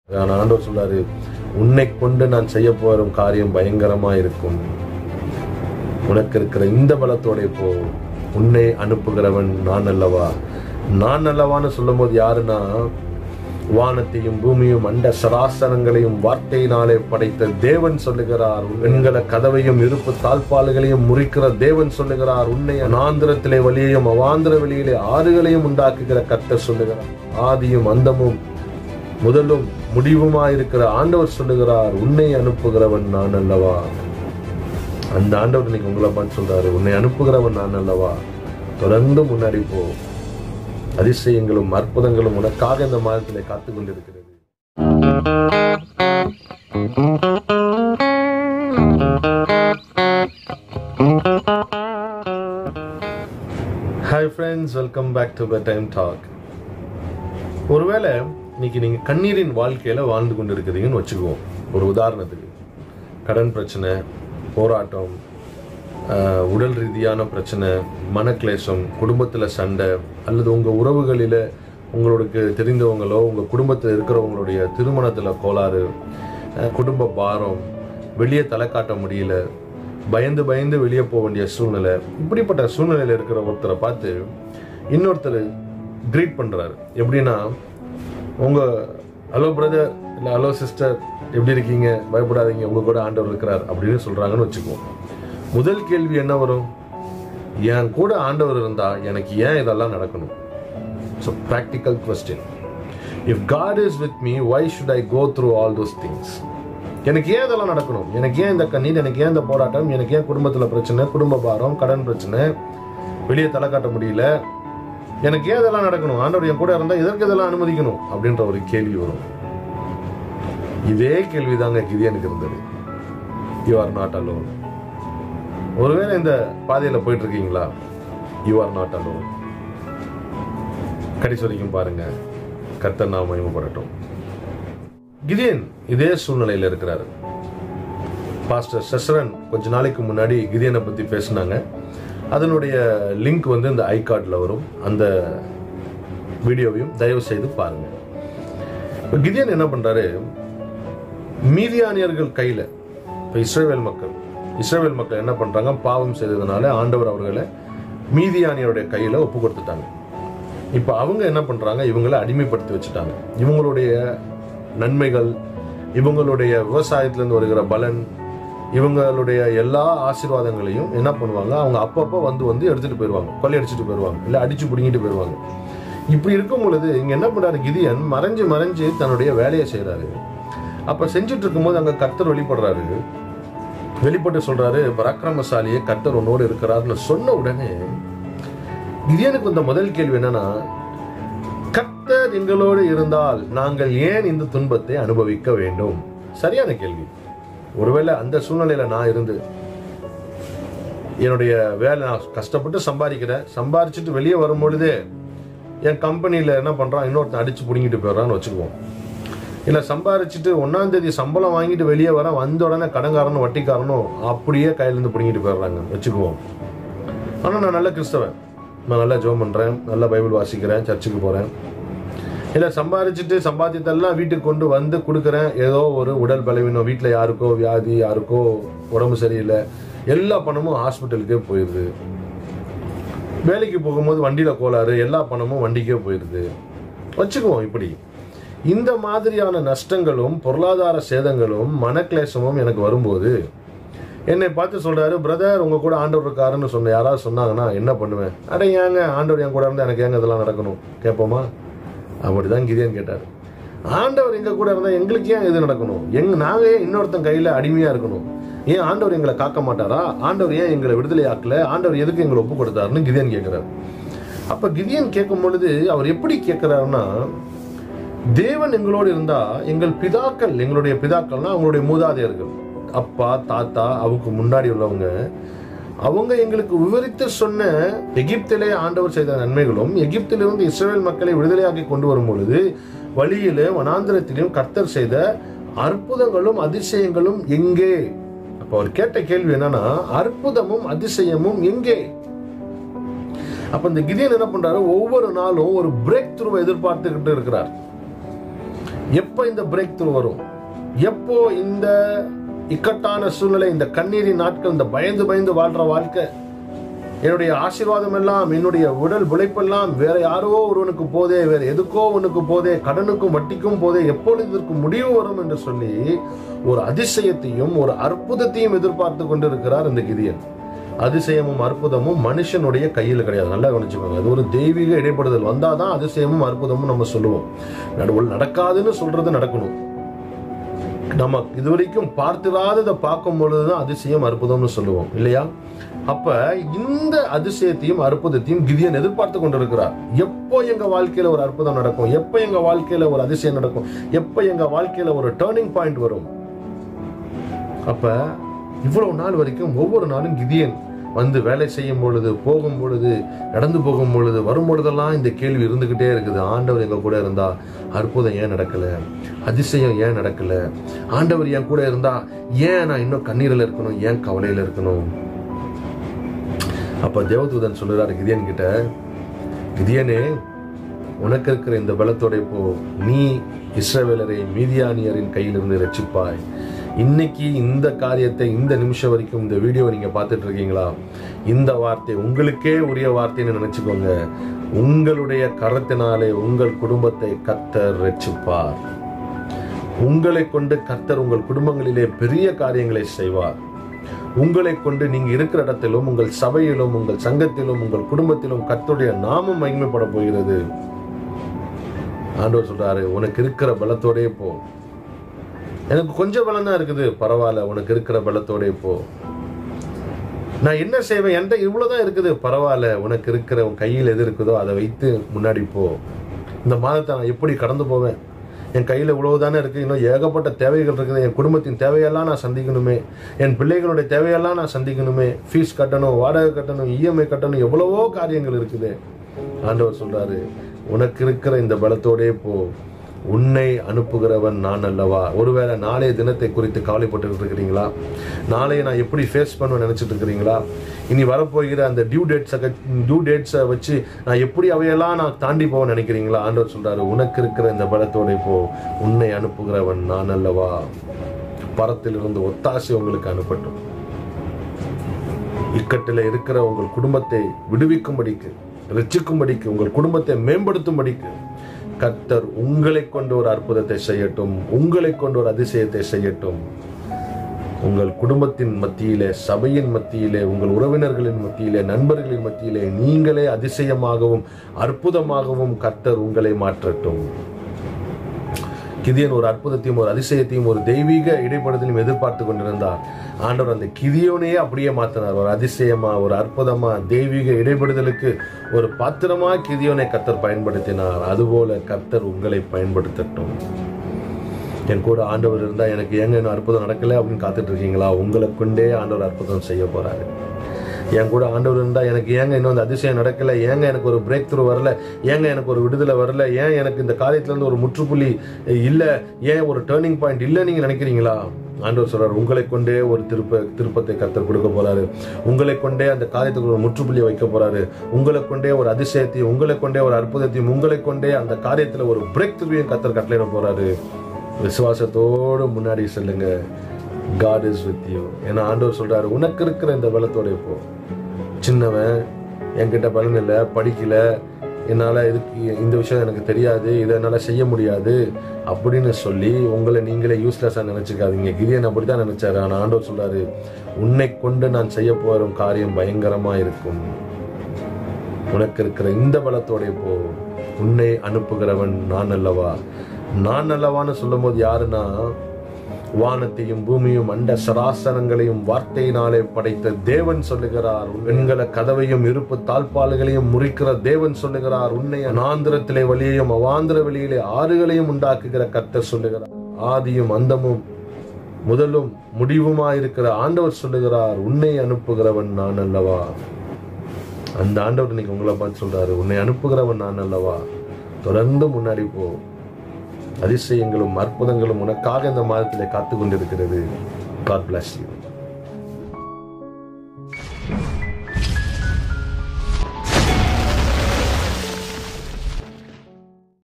ஆனா ஆண்டவர் சொல்றாரு உன்னை கொண்டு நான் செய்ய போறும் காரியம் பயங்கரமா இருக்கும் உனக்கு இருக்கிற இந்த பலத்தோட போ உன்னை அனுப்புகிறவன் நான் அல்லவா நான் அல்லவான்னு சொல்லும் போது யாருன்னா வானத்தையும் பூமியும் அண்ட சராசரங்களையும் வார்த்தையினாலே படைத்த தேவன் சொல்லுகிறார் வெண்கல கதவையும் இருப்பு தாழ்பால்களையும் முறிக்கிற தேவன் சொல்லுகிறார் உன்னை அனாந்திரத்திலே வழியையும் அவாந்திர வெளியிலே ஆறுகளையும் உண்டாக்குகிற கர்த்தர் சொல்லுகிறார் ஆதியும் அந்தமும் முதலும் முடிவுமாயிருக்கிற ஆண்டவர் சொல்லுகிறார் உன்னை அனுப்புகிறவன் நான் அல்லவா அந்த ஆண்டவர் இன்னைக்கு உங்களை பார்த்து சொல்றாரு உன்னை அனுப்புகிறவன் நான் அல்லவா தொடர்ந்து முன்னாடி போ அதிசயங்களும் அற்புதங்களும் உனக்காக இந்த மாதத்திலே காத்து கொண்டிருக்கிறது hi friends welcome back to bed time talk ஒருவேளை இன்னைக்கு நீங்க கண்ணீரின் வாழ்க்கையில வாழ்ந்து கொண்டு இருக்கிறீங்கன்னு வச்சுக்குவோம் ஒரு உதாரணத்துக்கு கடன் பிரச்சனை போராட்டம் ஆஹ், உடல் ரீதியான பிரச்சனை மனக்லேசம் குடும்பத்தில் சண்டை அல்லது உங்கள் உறவுகளில் உங்களுக்கு தெரிந்தவங்களோ உங்கள் குடும்பத்தில் இருக்கிறவங்களுடைய திருமணத்தில் கோளாறு ஆஹ், குடும்ப பாரம் வெளியே தலை காட்ட முடியல பயந்து பயந்து வெளியே போக வேண்டிய சூழ்நிலை இப்படிப்பட்ட சூழ்நிலையில் இருக்கிற ஒருத்தரை பார்த்து இன்னொருத்தர் க்ரீட் பண்ணுறாரு எப்படின்னா உங்கள் ஹலோ பிரதர் இல்லை ஹலோ சிஸ்டர் எப்படி இருக்கீங்க பயப்படாதீங்க உங்கள் கூட ஆண்டவர் இருக்கிறார் அப்படின்னு சொல்கிறாங்கன்னு வச்சுக்குவோம் முதல் கேள்வி என்ன வரும் என் கூட ஆண்டவர் இருந்தா எனக்கு ஏன் இதெல்லாம் நடக்கணும் so practical question if God is with me why should I go through all those things எனக்கு ஏன் இதெல்லாம் நடக்கணும் எனக்கு ஏன் இந்த கண்ணீர் எனக்கு ஏன் இந்த போராட்டம் எனக்கு ஏன் குடும்பத்தில் பிரச்சனை குடும்ப பாரம் கடன் பிரச்சனை வெளியே தலை காட்ட முடியல எனக்கு ஏன் இதெல்லாம் நடக்கணும் ஆண்டவர் என் கூட இருந்தால் எதற்கு இதெல்லாம் அனுமதிக்கணும் அப்படின்ற ஒரு கேள்வி வரும் இதே கேள்வி தாங்க கிதியனுக்கு இருந்தது யூ ஆர் நாட் அலோன் ஒருவேளை இந்த பாதையில் போயிட்டு இருக்கீங்களா யூ ஆர் நாட் அலோன் கடைசி வரைக்கும் பாருங்க கர்த்தர் நாம் மகிமைப்படட்டும் கிதியன் இதே சூழ்நிலையில் இருக்கிறாரு பாஸ்டர் சஸ்ரன் கொஞ்ச நாளைக்கு முன்னாடி கிதியனை பற்றி பேசினாங்க அதனுடைய லிங்க் வந்து இந்த ஐகார்டில் வரும் அந்த வீடியோவையும் தயவு செய்து பாருங்க இப்போ கிதியன் என்ன பண்றாரு மீதியானியர்கள் கையில் இப்போ இஸ்ரேவேல் மக்கள் இஸ்ரேவேல் மக்கள் என்ன பண்றாங்க பாவம் செய்ததுனால ஆண்டவர் அவர்களை மீதியானியருடைய கையில் ஒப்பு கொடுத்துட்டாங்க இப்போ அவங்க என்ன பண்றாங்க இவங்களை அடிமைப்படுத்தி வச்சுட்டாங்க இவங்களுடைய நன்மைகள் இவங்களுடைய விவசாயத்திலேருந்து வருகிற பலன் இவங்களுடைய எல்லா ஆசீர்வாதங்களையும் என்ன பண்ணுவாங்க அவங்க அப்பப்போ வந்து வந்து எடுத்துட்டு போயிடுவாங்க கொள்ளையடிச்சிட்டு போயிடுவாங்க இல்லை அடிச்சு பிடுங்கிட்டு போயிடுவாங்க இப்படி இருக்கும் பொழுது இங்க என்ன பண்றாரு கிதியன் மறைஞ்சு மறைஞ்சு தன்னுடைய வேலையை செய்றாரு அப்ப செஞ்சுட்டு இருக்கும்போது அங்க கர்த்தர் வெளிப்படுறாரு வெளிப்பட்டு சொல்றாரு பராக்கிரமசாலியே கர்த்தர் உன்னோடு இருக்கிறார்னு சொன்ன உடனே கிதியனுக்கு வந்த முதல் கேள்வி என்னன்னா கர்த்தர் எங்களோடு இருந்தால் நாங்கள் ஏன் இந்த துன்பத்தை அனுபவிக்க வேண்டும் சரியான கேள்வி ஒருவேளை அந்த சூழ்நிலையில நான் இருந்து என்னுடைய வேலை நான் கஷ்டப்பட்டு சம்பாதிக்கிறேன் சம்பாரிச்சுட்டு வெளியே வரும்பொழுதே என் கம்பெனியில் என்ன பண்ணுறான் இன்னொருத்தன் அடிச்சு பிடுங்கிட்டு போயிடுறான்னு வச்சுக்குவோம் இல்லை சம்பாரிச்சுட்டு ஒன்றாம் தேதி சம்பளம் வாங்கிட்டு வெளியே வர வந்த உடனே கடன்காரனும் வட்டிக்காரனும் அப்படியே கையிலேருந்து பிடுங்கிட்டு போயிடுறாங்க வச்சுக்குவோம் ஆனால் நான் நல்ல கிறிஸ்தவன் நான் நல்லா ஜோம் பண்ணுறேன் நல்லா பைபிள் வாசிக்கிறேன் சர்ச்சுக்கு போகிறேன் இல்லை சம்பாரிச்சுட்டு சம்பாத்தியத்தெல்லாம் வீட்டுக்கு கொண்டு வந்து கொடுக்குறேன் ஏதோ ஒரு உடல் பலவீனம் வீட்டில் யாருக்கோ வியாதி யாருக்கோ உடம்பு சரியில்லை எல்லா பணமும் ஹாஸ்பிட்டலுக்கே போயிடுது வேலைக்கு போகும்போது வண்டியில் கோளாறு எல்லா பணமும் வண்டிக்கே போயிடுது வச்சுக்குவோம் இப்படி இந்த மாதிரியான நஷ்டங்களும் பொருளாதார சேதங்களும் மனக்லேசமும் எனக்கு வரும்போது என்னை பார்த்து சொல்றாரு பிரதர் உங்க கூட ஆண்டவர் இருக்காருன்னு சொன்ன யாராவது சொன்னாங்கன்னா என்ன பண்ணுவேன் அட ஏங்க ஆண்டவர் என் கூட இருந்தா எனக்கு ஏங்க இதெல்லாம் நடக்கணும் கேட்போமா அப்படிதான் கிரியன் கேட்டார் ஆண்டவர் எங்க கூட இருந்தா எங்களுக்கு ஏன் இது நடக்கணும் எங்க நாங்க ஏன் இன்னொருத்தன் கையில அடிமையா இருக்கணும் ஏன் ஆண்டவர் எங்களை காக்க மாட்டாரா ஆண்டவர் ஏன் எங்களை விடுதலை ஆக்கல ஆண்டவர் எதுக்கு எங்களை ஒப்பு கொடுத்தாருன்னு கிதியன் கேட்கிறார் அப்ப கிதியன் கேட்கும் பொழுது அவர் எப்படி கேட்கிறாருன்னா தேவன் எங்களோடு இருந்தா எங்கள் பிதாக்கள் எங்களுடைய பிதாக்கள்னா அவங்களுடைய மூதாதையர்கள் அப்பா தாத்தா அவங்க முன்னாடி உள்ளவங்க அவங்க எங்களுக்கு விவரித்து சொன்ன எகிப்திலே ஆண்டவர் செய்த நன்மைகளும் எகிப்திலிருந்து இஸ்ரேல் மக்களை விடுதலையாக்கி கொண்டு வரும் பொழுது வழியிலே வனாந்திரத்திலும் கர்த்தர் செய்த அற்புதங்களும் அதிசயங்களும் எங்கே அப்ப அவர் கேட்ட கேள்வி என்னன்னா அற்புதமும் அதிசயமும் எங்கே அப்ப இந்த கிதியன் என்ன பண்றாரு ஒவ்வொரு நாளும் ஒரு பிரேக் த்ரூவை எதிர்பார்த்துக்கிட்டு இருக்கிறார் எப்போ இந்த பிரேக் த்ரூ வரும் எப்போ இந்த இக்கட்டான சூழ்நிலை இந்த கண்ணீரின் நாட்கள் இந்த பயந்து பயந்து வாழ்ற வாழ்க்கை என்னுடைய ஆசீர்வாதம் எல்லாம் என்னுடைய உடல் உழைப்பெல்லாம் வேற யாரோ ஒருவனுக்கு போதே வேற எதுக்கோ ஒன்றுக்கு போதே கடனுக்கும் வட்டிக்கும் போதே எப்பொழுது இதற்கு முடிவு வரும் என்று சொல்லி ஒரு அதிசயத்தையும் ஒரு அற்புதத்தையும் எதிர்பார்த்து கொண்டிருக்கிறார் இந்த கிதியன் அதிசயமும் அற்புதமும் மனுஷனுடைய கையில் கிடையாது நல்லா கவனிச்சுக்கோங்க அது ஒரு தெய்வீக இடைப்படுதல் வந்தாதான் அதிசயமும் அற்புதமும் நம்ம சொல்லுவோம் நடுவில் நடக்காதுன்னு சொல்றது நடக்கணும் நம்ம இதுவரைக்கும் பார்த்திராததை பார்க்கும் பொழுதுதான் அதிசயம் அற்புதம்னு சொல்லுவோம் இல்லையா அப்ப இந்த அதிசயத்தையும் அற்புதத்தையும் கிதியன் எதிர்பார்த்து கொண்டிருக்கிறார் எப்போ எங்க வாழ்க்கையில ஒரு அற்புதம் நடக்கும் எப்போ எங்க வாழ்க்கையில ஒரு அதிசயம் நடக்கும் எப்போ எங்க வாழ்க்கையில ஒரு டேர்னிங் பாயிண்ட் வரும் அப்ப இவ்வளவு நாள் வரைக்கும் ஒவ்வொரு நாளும் கிதியன் வந்து வேலை செய்யும் பொழுது போகும் பொழுது நடந்து போகும் பொழுது வரும் பொழுதெல்லாம் இந்த கேள்வி இருந்துகிட்டே இருக்குது ஆண்டவர் எங்க கூட இருந்தா அற்புதம் ஏன் நடக்கல அதிசயம் ஏன் நடக்கல ஆண்டவர் என் கூட இருந்தா ஏன் நான் இன்னும் கண்ணீரில் இருக்கணும் ஏன் கவலையில இருக்கணும் அப்ப தேவதூதன் சொல்லுறாரு கிதியன் கிட்ட கிதியனே உனக்கு இருக்கிற இந்த பலத்தோட இப்போ நீ இஸ்ரவேலரை மீதியானியரின் கையிலிருந்து ரட்சிப்பாய் இன்னைக்கு இந்த காரியத்தை இந்த நிமிஷம் வரைக்கும் இந்த வீடியோவை நீங்க பார்த்துட்டு இருக்கீங்களா இந்த வார்த்தை உங்களுக்கே உரிய வார்த்தைன்னு நினைச்சுக்கோங்க உங்களுடைய கரத்தினாலே உங்கள் குடும்பத்தை கத்தர் ரட்சிப்பார் உங்களை கொண்டு கர்த்தர் உங்கள் குடும்பங்களிலே பெரிய காரியங்களை செய்வார் உங்களை கொண்டு நீங்க இருக்கிற இடத்திலும் உங்கள் சபையிலும் உங்கள் சங்கத்திலும் உங்கள் குடும்பத்திலும் கர்த்தருடைய நாமம் மகிமைப்பட போகிறது ஆண்டவர் சொல்றாரு உனக்கு இருக்கிற பலத்தோடே போ எனக்கு கொஞ்சம் பலம் தான் இருக்குது பரவாயில்ல உனக்கு இருக்கிற பலத்தோடே போ நான் என்ன செய்வேன் என்கிட்ட இவ்வளவுதான் இருக்குது பரவாயில்ல உனக்கு இருக்கிற உன் கையில் எது இருக்குதோ அதை வைத்து முன்னாடி போ இந்த மாதத்தை நான் எப்படி கடந்து போவேன் என் கையில் இவ்வளவு தானே இருக்குது இன்னும் ஏகப்பட்ட தேவைகள் இருக்குது என் குடும்பத்தின் தேவையெல்லாம் நான் சந்திக்கணுமே என் பிள்ளைகளுடைய தேவையெல்லாம் நான் சந்திக்கணுமே ஃபீஸ் கட்டணும் வாடகை கட்டணும் இஎம்ஐ கட்டணும் எவ்வளவோ காரியங்கள் இருக்குது ஆண்டவர் சொல்றாரு உனக்கு இருக்கிற இந்த பலத்தோடே போ உன்னை அனுப்புகிறவன் நான் அல்லவா ஒருவேளை நாளைய தினத்தை குறித்து கவலைப்பட்டு இருக்கிறீங்களா நாளைய நான் எப்படி ஃபேஸ் பண்ணுவேன் நினைச்சிட்டு இருக்கிறீங்களா இனி வரப்போகிற அந்த டியூ டேட்ஸை டியூ டேட்ஸை வச்சு நான் எப்படி அவையெல்லாம் நான் தாண்டி போவேன் நினைக்கிறீங்களா ஆண்டவர் சொல்றாரு உனக்கு இருக்கிற இந்த பலத்தோட போ உன்னை அனுப்புகிறவன் நான் அல்லவா பரத்திலிருந்து ஒத்தாசை உங்களுக்கு அனுப்பட்டும் இக்கட்டில் இருக்கிற உங்கள் குடும்பத்தை விடுவிக்கும்படிக்கு ரட்சிக்கும்படிக்கு உங்கள் குடும்பத்தை மேம்படுத்தும்படிக்கு கர்த்தர் உங்களை கொண்டு ஒரு அற்புதத்தை செய்யட்டும் உங்களை கொண்டு ஒரு அதிசயத்தை செய்யட்டும் உங்கள் குடும்பத்தின் மத்தியிலே சபையின் மத்தியிலே உங்கள் உறவினர்களின் மத்தியிலே நண்பர்களின் மத்தியிலே நீங்களே அதிசயமாகவும் அற்புதமாகவும் கர்த்தர் உங்களை மாற்றட்டும் கிதியன் ஒரு அற்புதத்தையும் ஒரு அதிசயத்தையும் ஒரு தெய்வீக இடைப்படுதலையும் எதிர்பார்த்து கொண்டிருந்தார் ஆண்டவர் அந்த கிதியோனையே அப்படியே மாத்தினார் ஒரு அதிசயமா ஒரு அற்புதமா தெய்வீக இடைப்படுதலுக்கு ஒரு பாத்திரமா கிதியோனை கர்த்தர் பயன்படுத்தினார் அதுபோல கர்த்தர் உங்களை பயன்படுத்தட்டும் என் கூட ஆண்டவர் இருந்தா எனக்கு ஏங்க இன்னும் அற்புதம் நடக்கல அப்படின்னு காத்துட்டு இருக்கீங்களா உங்களை கொண்டே ஆண்டவர் அற்புதம் செய்ய போறாரு என் கூட ஆண்டவர் இருந்தா எனக்கு ஏங்க இன்னும் அந்த அதிசயம் நடக்கல ஏங்க எனக்கு ஒரு பிரேக் த்ரூ வரல ஏங்க எனக்கு ஒரு விடுதலை வரல ஏன் எனக்கு இந்த காரியத்துல இருந்து ஒரு முற்றுப்புள்ளி இல்ல ஏன் ஒரு டேர்னிங் பாயிண்ட் இல்ல நீங்க நினைக்கிறீங்களா ஆண்டவர் சொல்றாரு உங்களை கொண்டே ஒரு திருப்ப திருப்பத்தை கத்தர் கொடுக்க போறாரு உங்களை கொண்டே அந்த காரியத்துக்கு ஒரு முற்றுப்புள்ளியை வைக்க போறாரு உங்களை கொண்டே ஒரு அதிசயத்தையும் உங்களை கொண்டே ஒரு அற்புதத்தையும் உங்களை கொண்டே அந்த காரியத்துல ஒரு பிரேக் த்ரூவையும் கத்தர் கட்டளையிட போறாரு விசுவாசத்தோடு முன்னாடி செல்லுங்க காட் இஸ் வித் யூ ஏன்னா ஆண்டவர் சொல்றாரு உனக்கு இருக்கிற இந்த பலத்தோட இப்போ சின்னவன் என்கிட்ட பலன் இல்லை படிக்கல என்னால் இதுக்கு இந்த விஷயம் எனக்கு தெரியாது இதை என்னால் செய்ய முடியாது அப்படின்னு சொல்லி உங்களை நீங்களே யூஸ்லெஸ்ஸாக நினச்சிக்காதீங்க கிரியன் அப்படி தான் நினச்சாரு ஆனால் ஆண்டவர் சொல்றாரு உன்னை கொண்டு நான் செய்ய போகிற காரியம் பயங்கரமாக இருக்கும் உனக்கு இருக்கிற இந்த பலத்தோட போ உன்னை அனுப்புகிறவன் நான் அல்லவா நான் அல்லவான்னு சொல்லும் போது யாருன்னா வானத்தையும் பூமியும் அண்ட சராசரங்களையும் வார்த்தையினாலே படைத்த தேவன் சொல்லுகிறார் வெண்கல கதவையும் இருப்பு தாழ்பால்களையும் முறிக்கிற தேவன் சொல்லுகிறார் உன்னை அனாந்திரத்திலே வழியையும் அவாந்திர வெளியிலே ஆறுகளையும் உண்டாக்குகிற கர்த்தர் சொல்லுகிறார் ஆதியும் அந்தமும் முதலும் முடிவுமாயிருக்கிற ஆண்டவர் சொல்லுகிறார் உன்னை அனுப்புகிறவன் நான் அல்லவா அந்த ஆண்டவர் இன்னைக்கு உங்களை பார்த்து சொல்றாரு உன்னை அனுப்புகிறவன் நான் அல்லவா தொடர்ந்து முன்னாடி போ அதிசயங்களும் அற்புதங்களும் உனக்காக இந்த மாதத்திலே காத்து கொண்டிருக்கிறது காட் பிளஸ் யூ